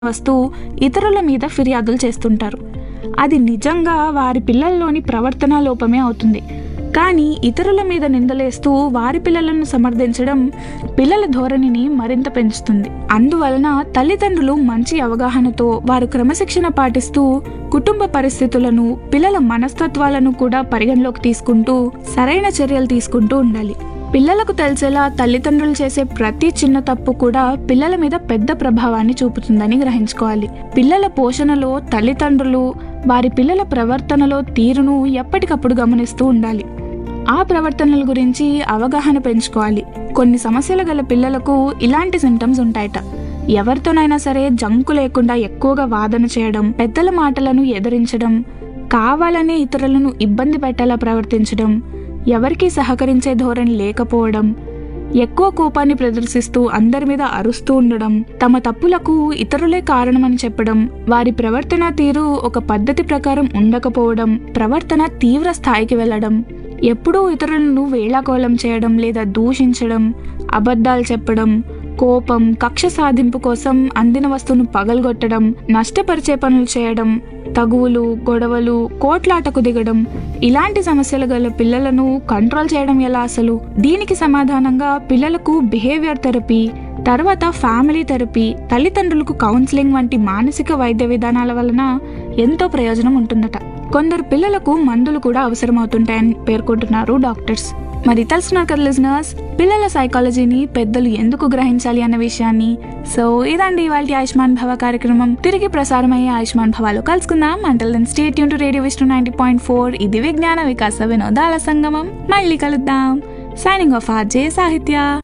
వస్తూ ఇతరుల మీద ఫిర్యాదులు చేస్తుంటారు అది నిజంగా వారి పిల్లల్లోని ప్రవర్తన లోపమే అవుతుంది కానీ ఇతరుల మీద నిందలేస్తూ వారి పిల్లలను సమర్థించడం పిల్లల ధోరణిని మరింత పెంచుతుంది అందువలన తల్లిదండ్రులు మంచి అవగాహనతో వారు క్రమశిక్షణ పాటిస్తూ కుటుంబ పరిస్థితులను పిల్లల మనస్తత్వాలను కూడా పరిగణలోకి తీసుకుంటూ సరైన చర్యలు తీసుకుంటూ ఉండాలి పిల్లలకు తెలిసేలా తల్లిదండ్రులు చేసే ప్రతి చిన్న తప్పు కూడా పిల్లల మీద పెద్ద ప్రభావాన్ని చూపుతుందని గ్రహించుకోవాలి పిల్లల పోషణలో తల్లిదండ్రులు వారి పిల్లల ప్రవర్తనలో తీరును ఎప్పటికప్పుడు గమనిస్తూ ఉండాలి ఆ ప్రవర్తనల గురించి అవగాహన పెంచుకోవాలి కొన్ని సమస్యలు గల పిల్లలకు ఇలాంటి సిమ్టమ్స్ ఉంటాయట ఎవరితోనైనా సరే జంకు లేకుండా ఎక్కువగా వాదన చేయడం పెద్దల మాటలను ఎదిరించడం కావాలనే ఇతరులను ఇబ్బంది పెట్టేలా ప్రవర్తించడం ఎవరికీ సహకరించే ధోరణి లేకపోవడం ఎక్కువ కోపాన్ని ప్రదర్శిస్తూ అందరి మీద అరుస్తూ ఉండడం తమ తప్పులకు ఇతరులే కారణమని చెప్పడం వారి ప్రవర్తన తీరు ఒక పద్ధతి ప్రకారం ఉండకపోవడం ప్రవర్తన తీవ్ర స్థాయికి వెళ్ళడం ఎప్పుడూ ఇతరులను వేళాకోళం చేయడం లేదా దూషించడం అబద్ధాలు చెప్పడం కోపం కక్ష సాధింపు కోసం అందిన వస్తువును పగలగొట్టడం నష్టపరిచే పనులు చేయడం తగువులు గొడవలు కోట్లాటకు దిగడం ఇలాంటి సమస్యలు గల పిల్లలను కంట్రోల్ చేయడం ఎలా అసలు దీనికి సమాధానంగా పిల్లలకు బిహేవియర్ థెరపీ తర్వాత ఫ్యామిలీ థెరపీ తల్లిదండ్రులకు కౌన్సిలింగ్ వంటి మానసిక వైద్య విధానాల వలన ఎంతో ప్రయోజనం ఉంటుందట కొందరు పిల్లలకు మందులు కూడా అవసరమవుతుంటాయని పేర్కొంటున్నారు డాక్టర్స్ మరి తెలుసుకున్నారు కదా లిజనర్స్ పిల్లల సైకాలజీని పెద్దలు ఎందుకు గ్రహించాలి అన్న విషయాన్ని సో ఇదండి ఇవాళ ఆయుష్మాన్ భవ కార్యక్రమం తిరిగి ప్రసారమయ్యే ఆయుష్మాన్ భవాలో కలుసుకుందాం అంటల్ దెన్ స్టేట్ యూన్ to radio Vishnu ninety point four ఇది విజ్ఞాన వికాస వినోదాల సంగమం మళ్ళీ కలుద్దాం సైనింగ్ ఆఫ్ ఆర్జే సాహిత్య